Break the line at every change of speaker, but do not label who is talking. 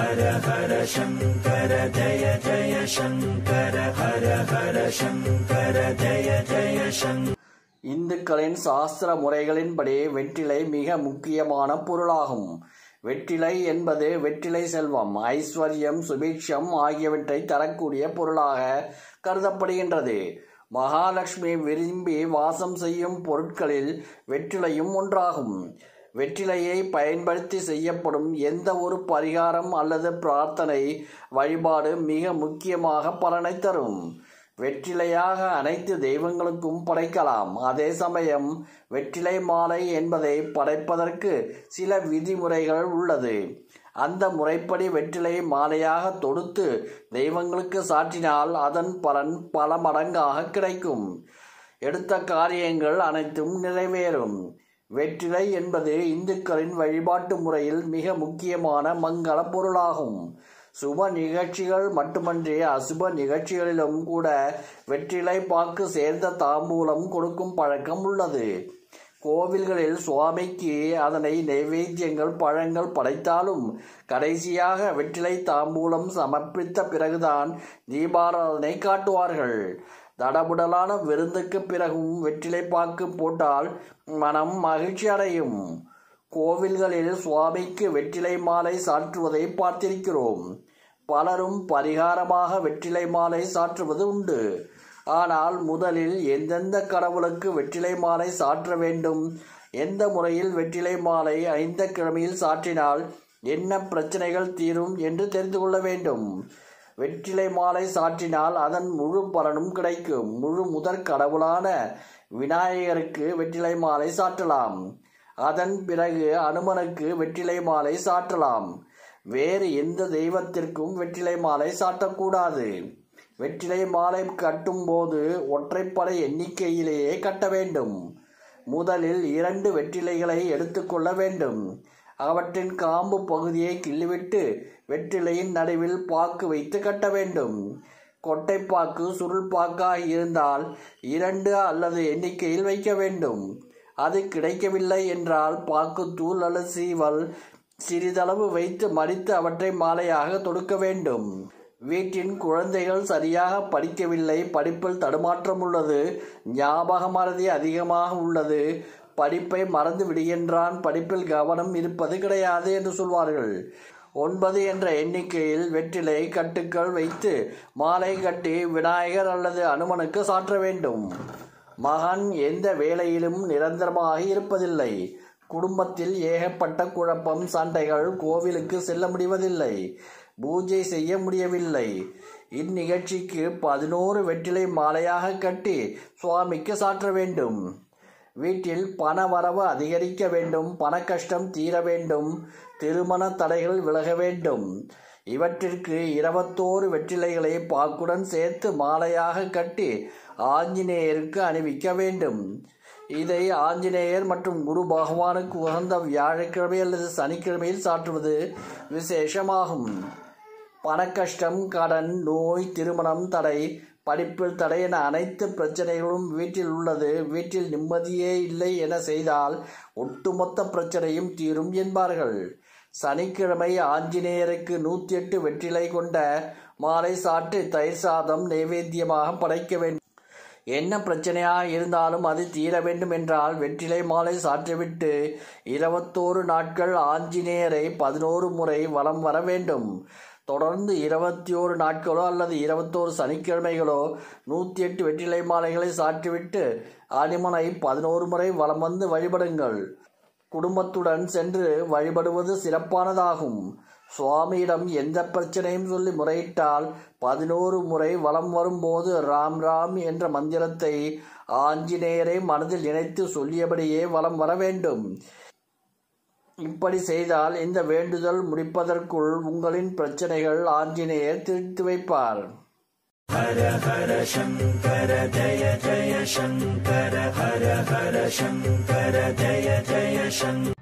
ஹர ஹர சங்கர ஜய ஜய சங்கர ஹர ஹர சங்கர ஜய ஜய சங்கர
இந்துக்களின் சாஸ்திர முறைகளின்படி வெற்றிலை மிக முக்கியமான பொருளாகும் வெற்றிலை என்பது வெற்றிலை செல்வம் ஐஸ்வர்யம் சுபிக்ஷம் ஆகியவற்றை தரக்கூடிய பொருளாக கருதப்படுகின்றது மகாலட்சுமி விரும்பி வாசம் செய்யும் பொருட்களில் வெற்றிலையும் ஒன்றாகும் வெற்றிலையை பயன்படுத்தி செய்யப்படும் எந்த ஒரு பரிகாரம் அல்லது பிரார்த்தனை வழிபாடு மிக முக்கியமாக பலனை தரும் வெற்றிலையாக அனைத்து தெய்வங்களுக்கும் படைக்கலாம் அதே சமயம் வெற்றிலை மாலை என்பதை படைப்பதற்கு சில விதிமுறைகள் உள்ளது அந்த முறைப்படி வெற்றிலை மாலையாக தொடுத்து தெய்வங்களுக்கு சாற்றினால் அதன் பலன் பல மடங்காக கிடைக்கும் எடுத்த காரியங்கள் அனைத்தும் நிறைவேறும் வெற்றிலை என்பது இந்துக்களின் வழிபாட்டு முறையில் மிக முக்கியமான மங்கள பொருளாகும் சுப நிகழ்ச்சிகள் மட்டுமன்றி அசுப நிகழ்ச்சிகளிலும் கூட வெற்றிலை பாக்கு சேர்ந்த தாம்பூலம் கொடுக்கும் பழக்கம் உள்ளது கோவில்களில் சுவாமிக்கு அதனை நைவேத்தியங்கள் பழங்கள் படைத்தாலும் கடைசியாக வெற்றிலை தாம்பூலம் சமர்ப்பித்த பிறகுதான் தீபாராதனை காட்டுவார்கள் தடபுடலான விருந்துக்கு பிறகும் வெற்றிலை பாக்கு போட்டால் மனம் மகிழ்ச்சி அடையும் கோவில்களில் சுவாமிக்கு வெற்றிலை மாலை சாற்றுவதை பார்த்திருக்கிறோம் பலரும் பரிகாரமாக வெற்றிலை மாலை சாற்றுவது உண்டு ஆனால் முதலில் எந்தெந்த கடவுளுக்கு வெற்றிலை மாலை சாற்ற வேண்டும் எந்த முறையில் வெற்றிலை மாலை ஐந்த கிழமையில் சாற்றினால் என்ன பிரச்சனைகள் தீரும் என்று தெரிந்து கொள்ள வேண்டும் வெற்றிலை மாலை சாற்றினால் அதன் முழு பலனும் கிடைக்கும் முழு முதற் கடவுளான விநாயகருக்கு வெற்றிலை மாலை சாற்றலாம் அதன் பிறகு அனுமனுக்கு வெற்றிலை மாலை சாற்றலாம் வேறு எந்த தெய்வத்திற்கும் வெற்றிலை மாலை சாட்டக்கூடாது வெற்றிலை மாலை கட்டும்போது ஒற்றைப்படை எண்ணிக்கையிலேயே கட்ட வேண்டும் முதலில் இரண்டு வெற்றிலைகளை எடுத்துக்கொள்ள வேண்டும் அவற்றின் காம்பு பகுதியை கிள்ளிவிட்டு வெற்றிலையின் நடுவில் பாக்கு வைத்து கட்ட வேண்டும் கொட்டைப்பாக்கு சுருள் பாக்காக இருந்தால் இரண்டு அல்லது எண்ணிக்கையில் வைக்க வேண்டும் அது கிடைக்கவில்லை என்றால் பாக்கு தூள் அல்லது சீவல் சிறிதளவு வைத்து மடித்து அவற்றை மாலையாக தொடுக்க வேண்டும் வீட்டின் குழந்தைகள் சரியாக படிக்கவில்லை படிப்பில் தடுமாற்றம் உள்ளது ஞாபக மறதி அதிகமாக உள்ளது படிப்பை மறந்து விடுகின்றான் படிப்பில் கவனம் இருப்பது கிடையாது என்று சொல்வார்கள் ஒன்பது என்ற எண்ணிக்கையில் வெற்றிலை கட்டுக்கள் வைத்து மாலை கட்டி விநாயகர் அல்லது அனுமனுக்கு சாற்ற வேண்டும் மகன் எந்த வேலையிலும் நிரந்தரமாக இருப்பதில்லை குடும்பத்தில் ஏகப்பட்ட குழப்பம் சண்டைகள் கோவிலுக்கு செல்ல முடிவதில்லை பூஜை செய்ய முடியவில்லை இந்நிகழ்ச்சிக்கு பதினோரு வெற்றிலை மாலையாக கட்டி சுவாமிக்கு சாற்ற வேண்டும் வீட்டில் பண வரவு அதிகரிக்க வேண்டும் பண கஷ்டம் தீர வேண்டும் திருமண தடைகள் விலக வேண்டும் இவற்றிற்கு இருபத்தோரு வெற்றிலைகளை பாக்குடன் சேர்த்து மாலையாக கட்டி ஆஞ்சநேயருக்கு அணிவிக்க வேண்டும் இதை ஆஞ்சநேயர் மற்றும் குரு பகவானுக்கு உகந்த வியாழக்கிழமை அல்லது சனிக்கிழமையில் சாற்றுவது விசேஷமாகும் பணக்கஷ்டம் கடன் நோய் திருமணம் தடை படிப்பில் தடை என அனைத்து பிரச்சனைகளும் வீட்டில் உள்ளது வீட்டில் நிம்மதியே இல்லை என செய்தால் ஒட்டுமொத்த பிரச்சனையும் தீரும் என்பார்கள் சனிக்கிழமை ஆஞ்சநேயருக்கு நூற்றி எட்டு வெற்றிலை கொண்ட மாலை சாற்றி தயிர் சாதம் நைவேத்தியமாக படைக்க வேண்டும் என்ன பிரச்சனையாக இருந்தாலும் அது தீர வேண்டும் என்றால் வெற்றிலை மாலை சாற்றிவிட்டு இருபத்தோரு நாட்கள் ஆஞ்சநேயரை பதினோரு முறை வலம் வர வேண்டும் தொடர்ந்து இருபத்தி ஓரு நாட்களோ அல்லது இருபத்தோரு சனிக்கிழமைகளோ நூற்றி எட்டு வெற்றிலை மாலைகளை சாற்றிவிட்டு அனிமனை பதினோரு முறை வலம் வந்து வழிபடுங்கள் குடும்பத்துடன் சென்று வழிபடுவது சிறப்பானதாகும் சுவாமியிடம் எந்த பிரச்சனையும் சொல்லி முறையிட்டால் பதினோரு முறை வலம் வரும்போது ராம் ராம் என்ற மந்திரத்தை ஆஞ்சநேயரை மனதில் நினைத்து சொல்லியபடியே வலம் வர வேண்டும் இப்படி செய்தால் இந்த வேண்டுதல் முடிப்பதற்குள் உங்களின் பிரச்சனைகள் ஆஞ்சநேயர் தீர்த்து வைப்பார்
ஹர ஹர சங்கர ஜய ஜய சங்கர ஹர ஹர சங்கர ஜய ஜய சங்கர